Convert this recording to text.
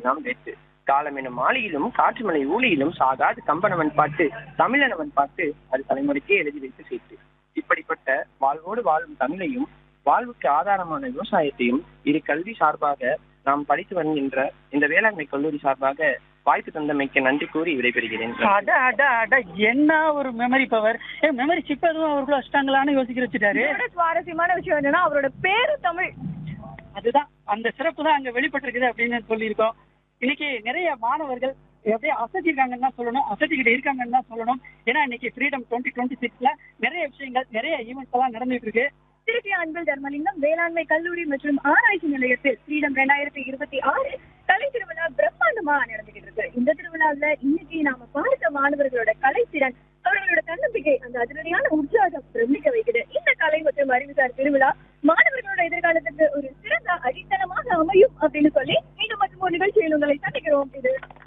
நாம் வேற்று காலம் எனும் மாலையிலும் காற்றுமலை ஊழியிலும் சாகாது கம்பனவன் பாட்டு தமிழனவன் பாட்டு அது தலைமுறைக்கே எழுதி வைத்து சேர்த்து இப்படிப்பட்ட வாழ்வோடு வாழும் தமிழையும் வாழ்வுக்கு ஆதாரமான விவசாயத்தையும் இரு கல்வி சார்பாக நாம் படித்து வருகின்ற இந்த வேளாண்மை கல்லூரி சார்பாக வாய்ப்பு தந்தமைக்கு நன்றி கூறி விடைபெறுகிறேன் அட அட அட என்ன ஒரு மெமரி பவர் ஏ மெமரி சிப் எதுவும் அவருக்குள்ள வச்சிட்டாங்களான்னு யோசிக்க வச்சுட்டாரு இதோட சுவாரஸ்யமான விஷயம் என்னன்னா அவரோட பேரு தமிழ் அதுதான் அந்த சிறப்பு தான் அங்க வெளிப்பட்டிருக்குது அப்படின்னு சொல்லியிருக்கோம் இன்னைக்கு நிறைய மாணவர்கள் எப்படியே அசத்திருக்காங்கன்னு தான் சொல்லணும் அசத்திக்கிட்டு இருக்காங்கன்னு தான் சொல்லணும் ஏன்னா இன்னைக்கு ஃப்ரீடம் டுவெண்ட்டி டுவெண்ட்டி சிக்ஸ்ல நிறைய விஷயங்கள் நிறைய ஈவெண்ட்ஸ் எல்லாம் நடந்துட்டு இருக்கு திருச்சி அன்பில் தர்மலிங்கம் வேளாண்மை கல்லூரி மற்றும் ஆராய்ச்சி நிலையத்தில் ஃப்ரீடம் ரெண்டாயிரத்தி இருபத்தி ஆறு கலை திருவிழா பிரம்மாண்டமா நடந்துகிட்டு இருக்கு இந்த திருவிழாவுல இன்னைக்கு நாம பார்த்த மாணவர்களோட கலைத்திறன் அவர்களோட தன்னம்பிக்கை அந்த அதிரடியான உற்சாகம் பிரமிக்க வைக்குது இந்த கலை மற்றும் அறிவுசார் திருவிழா மாணவர்களோட எதிர்காலத்துக்கு ஒரு சிறந்த அடித்தளமாக அமையும் அப்படின்னு சொல்லி மீண்டும் மற்றும் ஒரு நிகழ்ச்சியில் உங்களை சந்திக்கிறோம் இது